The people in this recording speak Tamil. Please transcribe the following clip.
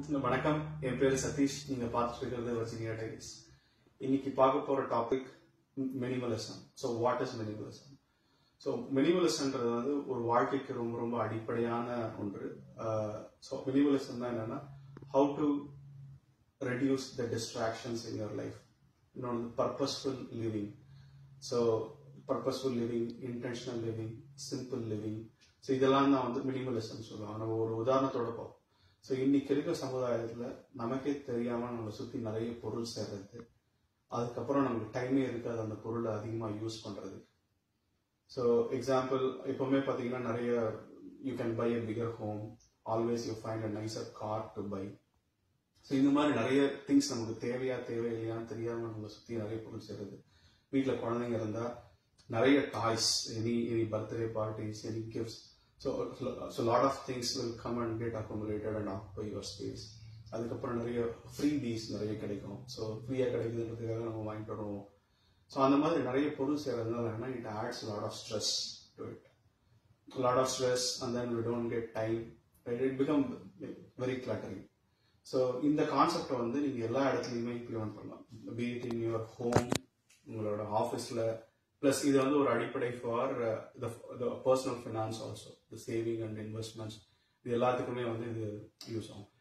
வணக்கம் என் பேரு சதீஷ் நீங்க பார்த்துட்டு இருக்கிறது வர்ஜினியா டைரிஸ் இன்னைக்கு பார்க்க போற topic minimalism so what is minimalism so மினிமலிசம்ன்றது வந்து ஒரு வாழ்க்கைக்கு ரொம்ப ரொம்ப அடிப்படையான ஒன்று ஸோ மினிமலிசம் தான் என்னன்னா how to reduce the distractions in your life இன்னொன்று purposeful living so purposeful living intentional living simple living so இதெல்லாம் தான் வந்து மினிமலிசம் சொல்லுவாங்க நம்ம ஒரு உதாரணத்தோட பார்ப்போம் ஸோ இன்னைக்கு இருக்க சமுதாயத்தில் நமக்கே தெரியாமல் நம்மளை சுற்றி நிறைய பொருள் சேர்றது அதுக்கப்புறம் நமக்கு டைமே இருக்காது அந்த பொருளை அதிகமாக யூஸ் பண்ணுறதுக்கு ஸோ எக்ஸாம்பிள் எப்போவுமே பார்த்தீங்கன்னா நிறைய you can buy a bigger home always you find a nicer car to buy so இந்த மாதிரி நிறைய திங்ஸ் நமக்கு தேவையா தேவையில்லையான்னு தெரியாமல் நம்மளை சுற்றி நிறைய பொருள் சேருது வீட்டில் குழந்தைங்க இருந்தால் நிறைய toys any any birthday parties any gifts so so lot of things will come and get accumulated and occupy your space அதுக்கப்புறம் நிறைய ஃப்ரீ பீஸ் நிறைய கிடைக்கும் ஸோ ஃப்ரீயாக கிடைக்குதுன்றதுக்காக நம்ம வாங்கிட்டு வருவோம் ஸோ அந்த மாதிரி நிறைய பொருள் செய்கிறதுனால என்ன it adds lot of stress to it lot of stress and then we don't get time it become very cluttering so இந்த கான்செப்டை வந்து நீங்கள் எல்லா இடத்துலையுமே இம்ப்ளிமெண்ட் பண்ணலாம் பீட் இன் யுவர் ஹோம் உங்களோட ஆஃபீஸில் ப்ளஸ் இது வந்து ஒரு அடிப்படை for the personal finance also the saving and investments இது எல்லாத்துக்குமே வந்து இது யூஸ் ஆகும்